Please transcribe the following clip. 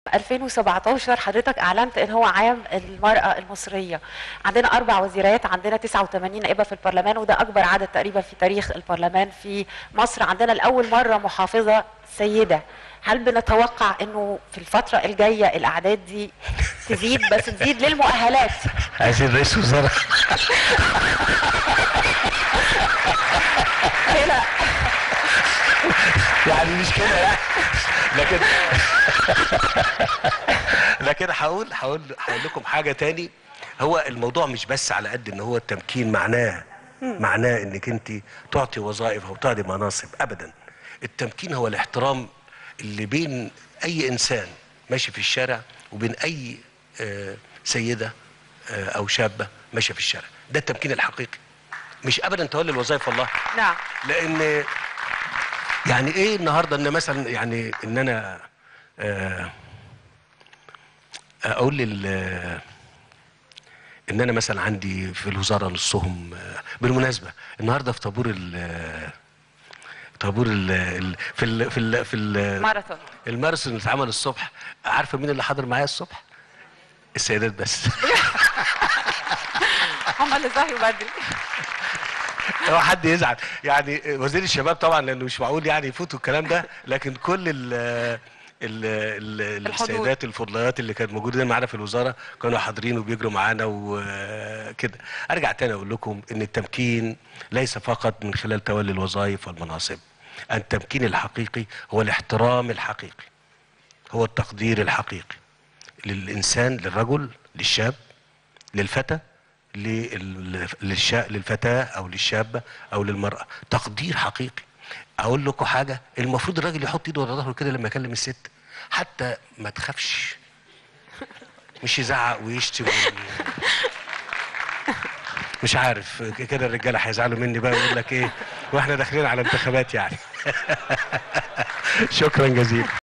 2017 حضرتك اعلنت ان هو عام المراه المصريه عندنا اربع وزيرات عندنا 89 نائبه في البرلمان وده اكبر عدد تقريبا في تاريخ البرلمان في مصر عندنا لاول مره محافظه سيده هل بنتوقع انه في الفتره الجايه الاعداد دي تزيد بس تزيد للمؤهلات عايزين رئيس وزراء هنا يعني مش كده يعني لكن لكن هقول هقول هقول لكم حاجه تاني هو الموضوع مش بس على قد ان هو التمكين معناه معناه انك انت تعطي وظائف او تعطي مناصب ابدا التمكين هو الاحترام اللي بين اي انسان ماشي في الشارع وبين اي آه، سيده آه، او شابه ماشيه في الشارع ده التمكين الحقيقي مش ابدا تولي الوظائف والله نعم لان يعني ايه النهارده ان مثلا يعني ان انا آه، اقول لل ان انا مثلا عندي في الوزاره نصهم آه، بالمناسبه النهارده في طابور ال طابور ال ال- في ال في ال في ال ماراثون الماراثون اللي اتعمل الصبح عارفه مين اللي حضر معايا الصبح؟ السيدات بس هم اللي صحيوا بدري هو حد يزعل يعني وزير الشباب طبعا لانه مش معقول يعني يفوتوا الكلام ده لكن كل ال ال ال الحضور. السيدات الفضليات اللي كانت موجوده معانا في الوزاره كانوا حاضرين وبيجروا معانا وكده ارجع تاني اقول لكم ان التمكين ليس فقط من خلال تولي الوظائف والمناصب التمكين الحقيقي هو الاحترام الحقيقي هو التقدير الحقيقي للانسان للرجل للشاب للفتى لل- للشا... للفتاة أو للشابة أو للمرأة تقدير حقيقي أقول لكم حاجة المفروض الراجل يحط إيده ورا ظهره كده لما يكلم الست حتى ما تخافش مش يزعق ويشتم وي- مش عارف كده الرجاله هيزعلوا مني بقى يقول لك ايه واحنا داخلين على انتخابات يعني شكرا جزيلا